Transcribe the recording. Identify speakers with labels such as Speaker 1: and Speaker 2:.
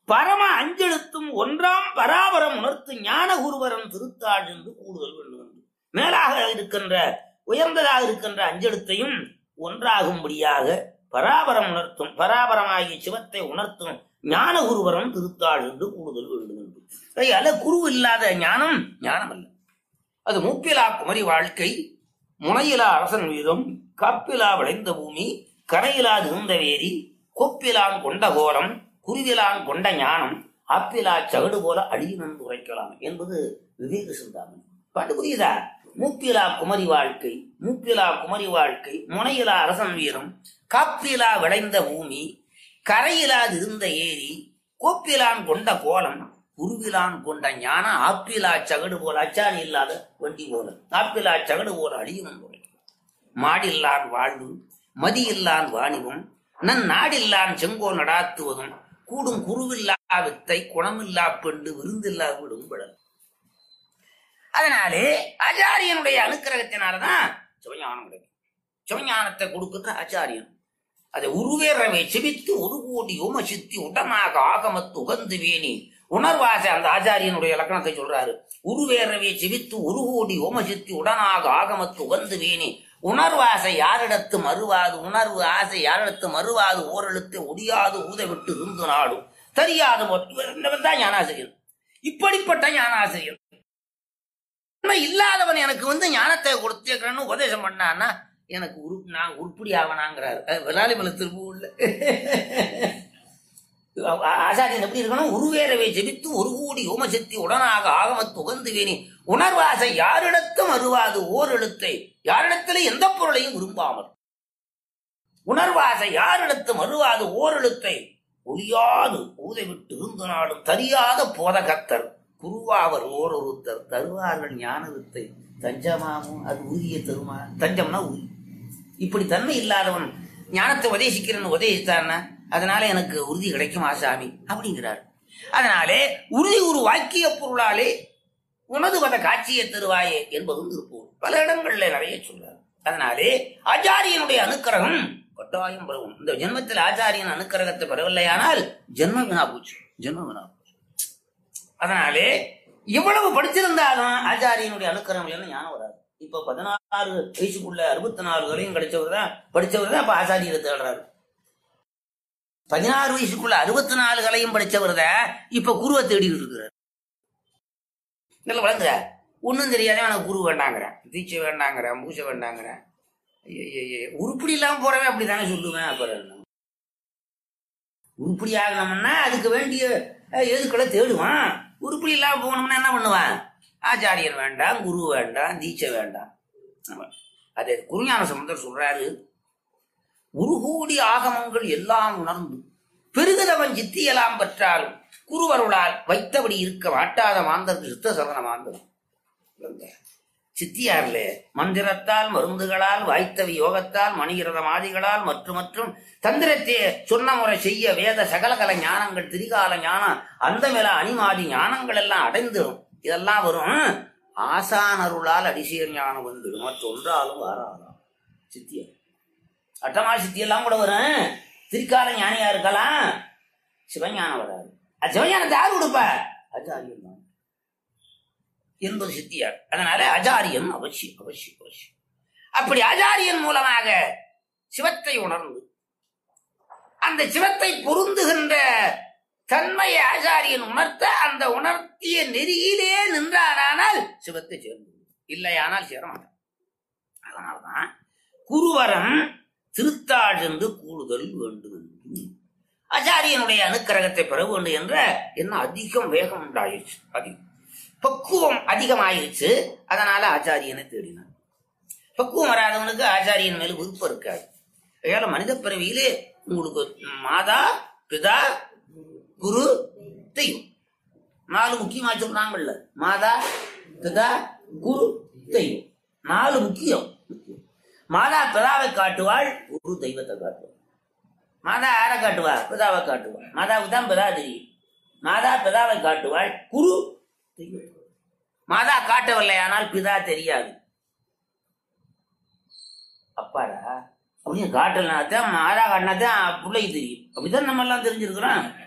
Speaker 1: பரம அஞ்செழுத்தும் ஒன்றாம் பராபரம் உணர்த்து ஞான குருவரம் திருத்தாள் என்று கூடுதல் வேண்டும் என்று மேலாக இருக்கின்ற உயர்ந்ததாக இருக்கின்ற அஞ்செழுத்தையும் ஒன்றாகும்படியாக பராபரம் உணர்த்தும் பராபரமாகிய சிவத்தை உணர்த்தும் ஞான குருவரம் திருத்தாள் என்று கூடுதல் வேண்டும் என்று அல்ல குரு இல்லாத ஞானம் ஞானம் அல்ல அது மூப்பிலா குமரி வாழ்க்கை முனையிலா அரசன் வீரம் காப்பிலா விளைந்த பூமி கரையிலா இருந்த வேரி கொப்பிலான் கொண்ட கோலம் குருவிலான் கொண்ட ஞானம் ஆப்பிலா சகடு போல அடியினந்து உரைக்கலாம் என்பது விவேக சிந்தாமணி பாட்டு புரியுதா மூப்பிலா குமரி வாழ்க்கை மூப்பிலா குமரி வாழ்க்கை முனையிலா அரசன் வீரம் காப்பிலா விளைந்த பூமி கரையிலாது இருந்த ஏரி கோப்பிலான் கொண்ட கோலம் குருவிலான் கொண்ட ஞான ஆப்பிலா சகடு போல அச்சாணி இல்லாத வண்டி போல ஆப்பிலா சகடு போல அழியும் மாடில்லான் வாழ்வு மதியில்லான் வாணிபம் நன் நாடில்லான் செங்கோ நடாத்துவதும் கூடும் குருவில்லா வித்தை குணமில்லா பெண்டு விருந்தில்லா விடும் விடல் அதனாலே ஆச்சாரியனுடைய அனுக்கிரகத்தினாலதான் சிவஞானம் கிடைக்கும் சிவஞானத்தை கொடுக்குற ஆச்சாரியன் அதை உருவேறவை செபித்து ஒரு கோடி ஓமசித்தி உடனாக ஆகமத்து உகந்து வேணி உணர்வாசை அந்த ஆச்சாரியனுடைய லக்கணத்தை சொல்றாரு உருவேறவை செவித்து ஒரு கோடி ஓமசித்தி உடனாக ஆகமத்து உகந்து வேணி உணர்வாசை யாரிடத்து மறுவாது உணர்வு ஆசை யாரிடத்து மறுவாது ஓரெழுத்து ஒடியாது ஊத விட்டு இருந்து நாடும் தெரியாது இவன் தான் ஞானாசிரியர் இப்படிப்பட்ட ஞானாசிரியர் உண்மை இல்லாதவன் எனக்கு வந்து ஞானத்தை கொடுத்தேக்கிறேன்னு உபதேசம் பண்ணான்னா எனக்கு உரு நான் உருப்படி ஆவனாங்கிறாரு விளாலிமலை திருப்பூர்ல ஆச்சாரியன் எப்படி இருக்கணும் உருவேரவை ஜெபித்து ஒரு கோடி ஓமசக்தி உடனாக ஆகமத்து உகந்து வேணி உணர்வாசை யாரிடத்தும் அருவாது ஓர் எழுத்தை யாரிடத்திலே எந்த பொருளையும் விரும்பாமல் உணர்வாசை யாரிடத்தும் அருவாது ஓர் எழுத்தை ஒளியாது ஊதை விட்டு இருந்து நாடும் தரியாத போதகத்தர் குருவாவர் ஓர் ஒருத்தர் தருவார்கள் ஞான வித்தை தஞ்சமாமும் அது உரிய தருமா தஞ்சம்னா உரி இப்படி தன்மை இல்லாதவன் ஞானத்தை உபதேசிக்கிறேன்னு உபதேசித்தான்னா அதனால எனக்கு உறுதி கிடைக்குமா சாமி அப்படிங்கிறார் அதனாலே உறுதி ஒரு வாக்கிய பொருளாலே உனது வத காட்சியை தருவாயே என்பதும் இருப்போம் பல இடங்கள்ல நிறைய சொல்றார் அதனாலே ஆச்சாரியனுடைய அனுக்கிரகம் கட்டாயம் பெறவும் இந்த ஜென்மத்தில் ஆச்சாரியன் அனுக்கிரகத்தை பெறவில்லையானால் ஜென்ம வினா போச்சு ஜென்ம வினா போச்சு அதனாலே இவ்வளவு படிச்சிருந்தாலும் ஆச்சாரியனுடைய அனுக்கிரகம் இல்லைன்னு ஞானம் வராது இப்ப பதினாறு வயசுக்குள்ள அறுபத்தி நாலு வரையும் கிடைச்சவர் தான் படிச்சவர் தான் இப்ப ஆச்சாரியரை தேடுறாரு பதினாறு வயசுக்குள்ள அறுபத்தி நாலு கலையும் படிச்சவர் தான் இப்ப குருவை தேடிட்டு இருக்கிறார் நல்ல வளர்ந்துற ஒன்றும் தெரியாத எனக்கு குரு வேண்டாங்கிறேன் தீட்சை வேண்டாங்கிறேன் பூஜை வேண்டாங்கிறேன் உருப்படி இல்லாம போறவன் அப்படித்தானே சொல்லுவேன் அப்புறம் என்ன? உருப்படி ஆகணும்னா அதுக்கு வேண்டிய எதுக்களை தேடுவான் உருப்படி இல்லாம போகணும்னா என்ன பண்ணுவான் ஆச்சாரியர் வேண்டாம் குரு வேண்டாம் தீட்சை வேண்டாம் ஆமா. அது குருஞான சம்பந்தர் சொல்றாரு உருகூடி ஆகமங்கள் எல்லாம் உணர்ந்து பெருகுதவன் சித்தியலாம் பெற்றாலும் குருவருளால் வைத்தபடி இருக்க மாட்டாத மாந்தருக்கு சித்த சரண மாந்தம் சித்தியார்ல மந்திரத்தால் மருந்துகளால் வாய்த்தவி யோகத்தால் மணிகிரதம் ஆதிகளால் மற்றும் மற்றும் தந்திரத்தை சொன்ன முறை செய்ய வேத சகலகல ஞானங்கள் திரிகால ஞானம் அந்த மேல அணிமாதி ஞானங்கள் எல்லாம் அடைந்துடும் இதெல்லாம் வரும் ஆசானருளால் அடிசீர் ஞானம் வந்துடும் மற்றொன்றாலும் வாராதாம் சித்தியார் அட்டமா சித்தி எல்லாம் கூட வரும் திரிகால ஞானியா இருக்கலாம் சிவஞானம் வராது அது சிவஞானத்தை யாரு கொடுப்ப ஆச்சாரியன் தான் என்பது சித்தியார் அதனால ஆச்சாரியன் அவசியம் அவசியம் அவசியம் அப்படி ஆச்சாரியன் மூலமாக சிவத்தை உணர்ந்து அந்த சிவத்தை பொருந்துகின்ற தன்மையை ஆச்சாரியன் உணர்த்த அந்த உணர்த்திய நெறியிலே நின்றாரானால் சிவத்தை சேர்ந்து இல்லையானால் சேரமாட்டான் அதனால்தான் குருவரம் திருத்தாள் என்று கூடுதல் வேண்டும் என்று ஆச்சாரியனுடைய அனுக்கிரகத்தை பெற வேண்டும் என்ற என்ன அதிகம் வேகம் உண்டாயிருச்சு அதிகம் பக்குவம் அதிகமாயிருச்சு அதனால ஆச்சாரியனை தேடினார் பக்குவம் வராதவனுக்கு ஆச்சாரியன் மேல விருப்பம் இருக்காது ஏழை மனித பிறவியிலே உங்களுக்கு மாதா பிதா குரு தெய்வம் நாலு முக்கியமா சொல்றாங்கல்ல மாதா பிதா குரு தெய்வம் நாலு முக்கியம் மாதா பிதாவை காட்டுவாள் குரு தெய்வத்தை காட்டுவாள் மாதா யாரை காட்டுவா பிதாவை காட்டுவா மாதாவுக்கு தான் பிதா தெரியும் மாதா பிதாவை காட்டுவாள் குரு தெய்வத்தை மாதா காட்டவில்லை ஆனால் பிதா தெரியாது அப்பாடா அப்படின்னு காட்டலனா தான் மாதா காட்டினா தான் பிள்ளைக்கு தெரியும் அப்படிதான் நம்ம எல்லாம் தெரிஞ்சிருக்கிறோம்